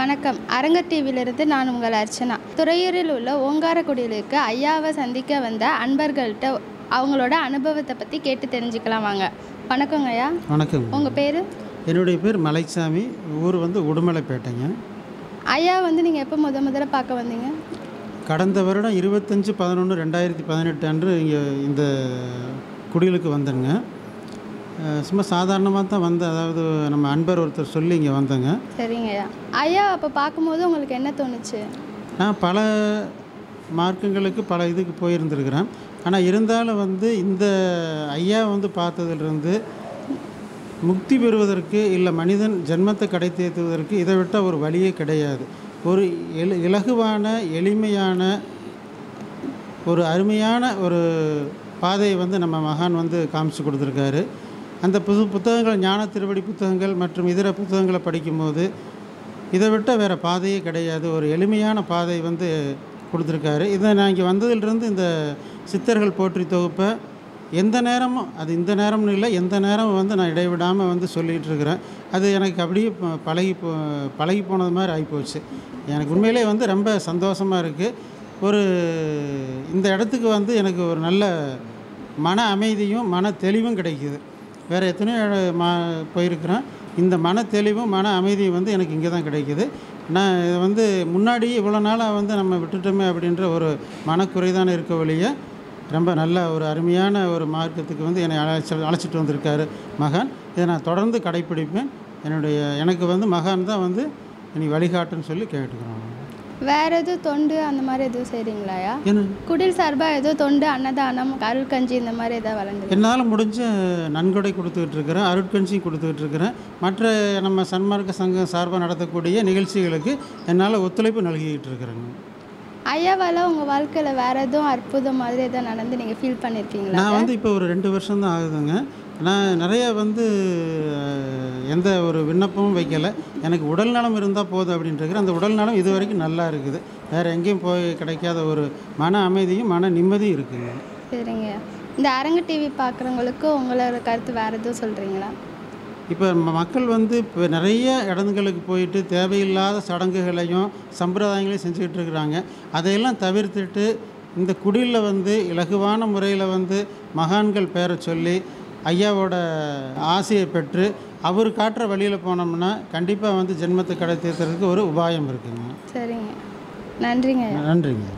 வணக்கம் அரங்கர் டிவியிலிருந்து நான் உங்கள் அர்ச்சனா துறையூரில் உள்ள ஓங்காரக்குடியிலுக்கு ஐயாவை சந்திக்க வந்த அன்பர்கள்ட்ட அவங்களோட அனுபவத்தை பற்றி கேட்டு தெரிஞ்சுக்கலாம் வாங்க வணக்கங்க ஐயா வணக்கம் உங்கள் பேர் என்னுடைய பேர் மலைச்சாமி ஊர் வந்து உடுமலைப்பேட்டைங்க ஐயா வந்து நீங்கள் எப்போ முத முதல்ல பார்க்க வந்தீங்க கடந்த வருடம் இருபத்தஞ்சி பதினொன்று ரெண்டாயிரத்தி பதினெட்டு அன்று இங்கே இந்த குடிலுக்கு வந்தேங்க அஹ் சும்மா சாதாரணமாக தான் வந்தேன் அதாவது நம்ம அன்பர் ஒருத்தர் சொல்லி இங்கே வந்தேங்க சரிங்க ஐயா ஐயா அப்போ பார்க்கும்போது உங்களுக்கு என்ன தோணுச்சு நான் பல மார்க்கங்களுக்கு பல இதுக்கு போயிருந்திருக்கிறேன் ஆனால் இருந்தாலும் வந்து இந்த ஐயா வந்து பார்த்ததிலிருந்து முக்தி பெறுவதற்கு இல்லை மனிதன் ஜென்மத்தை கடை தேற்றுவதற்கு இதை விட்டால் ஒரு வழியே கிடையாது ஒரு எளி இலகுவான எளிமையான ஒரு அருமையான ஒரு பாதையை வந்து நம்ம மகான் வந்து காமிச்சு கொடுத்துருக்காரு அந்த புது புத்தகங்கள் ஞான திருவடி புத்தகங்கள் மற்றும் இதர புத்தகங்களை படிக்கும்போது இதை விட்ட வேறு பாதையே கிடையாது ஒரு எளிமையான பாதை வந்து கொடுத்துருக்காரு இதை நான் இங்கே வந்ததிலிருந்து இந்த சித்தர்கள் போற்றி தொகுப்பை எந்த நேரமும் அது இந்த நேரம்னு இல்லை எந்த நேரமும் வந்து நான் இடைவிடாமல் வந்து சொல்லிகிட்டு இருக்கிறேன் அது எனக்கு அப்படியே ப- பழகி போ பழகி போனது மாதிரி ஆகிப்போச்சு எனக்கு உண்மையிலே வந்து ரொம்ப சந்தோஷமாக இருக்குது ஒரு இந்த இடத்துக்கு வந்து எனக்கு ஒரு நல்ல மன அமைதியும் மன தெளிவும் கிடைக்குது வேறு எத்தனையோ இட- மா போயிருக்கிறேன் இந்த மன தெளிவும் மன அமைதியும் வந்து எனக்கு இங்கே தான் கிடைக்குது நான் இதை வந்து முன்னாடி இவ்வளோ நாளாக வந்து நம்ம விட்டுட்டோமே அப்படின்ற ஒரு மனக்குறை தான் இருக்க வழிய ரொம்ப நல்ல ஒரு அருமையான ஒரு மார்க்கத்துக்கு வந்து என்னை அழைச்சி அழைச்சிட்டு வந்திருக்காரு மகான் இதை நான் தொடர்ந்து கடைப்பிடிப்பேன் என்னுடைய எனக்கு வந்து மகான் தான் வந்து நீ வழிகாட்டுன்னு சொல்லி கேட்டுக்கிறோம் வேறு எதுவும் தொண்டு அந்த மாதிரி எதுவும் செய்கிறீங்களா ஐயா என்ன குடில் சார்பாக ஏதோ தொண்டு அன்னதானம் அருள் கஞ்சி இந்த மாதிரி ஏதாவது வழங்குது என்னால் முடிஞ்ச நன்கொடை கொடுத்துக்கிட்டு இருக்கிறேன் அருட்கஞ்சியும் கொடுத்துக்கிட்டு இருக்கிறேன் மற்ற நம்ம சன்மார்க்க சங்கம் சார்பாக நடத்தக்கூடிய நிகழ்ச்சிகளுக்கு என்னால் ஒத்துழைப்பு நல்கிக்கிட்டு இருக்கிறேங்க ஐயாவால் உங்கள் வாழ்க்கையில் வேறு எதுவும் அற்புதம் மாதிரி எதாவது நடந்து நீங்கள் ஃபீல் பண்ணியிருக்கீங்களா நான் வந்து இப்போ ஒரு ரெண்டு வருஷம் தான் ஆகுதுங்க நான் நிறைய வந்து அஹ், எந்த ஒரு விண்ணப்பமும் வைக்கலை எனக்கு உடல் நலம் இருந்தால் போதும் அப்படின்ட்டு அந்த உடல் நலம் இது வரைக்கும் நல்லா இருக்குது வேறு எங்கேயும் போய் கிடைக்காத ஒரு மன அமைதியும் மன நிம்மதியும் இருக்குங்க சரிங்க இந்த அரங்கு டிவி பார்க்குறவங்களுக்கு உங்களோட கருத்து வேறு எதுவும் சொல்கிறீங்களா இப்போ ம- மக்கள் வந்து இப்போ நிறைய இடங்களுக்கு போயிட்டு தேவையில்லாத சடங்குகளையும் சம்பிரதாயங்களையும் செஞ்சுக்கிட்டு இருக்கிறாங்க அதையெல்லாம் தவிர்த்துட்டு இந்த குடிலில் வந்து இலகுவான முறையில் வந்து மகான்கள் பேரை சொல்லி ஐயாவோட ஆசையை பெற்று அவர் காட்டுற வழியில் போனோம்னா கண்டிப்பாக வந்து ஜென்மத்தை கடை தீர்த்துறதுக்கு ஒரு உபாயம் இருக்குங்க சரிங்க நன்றிங்க ஐயா நன்றிங்க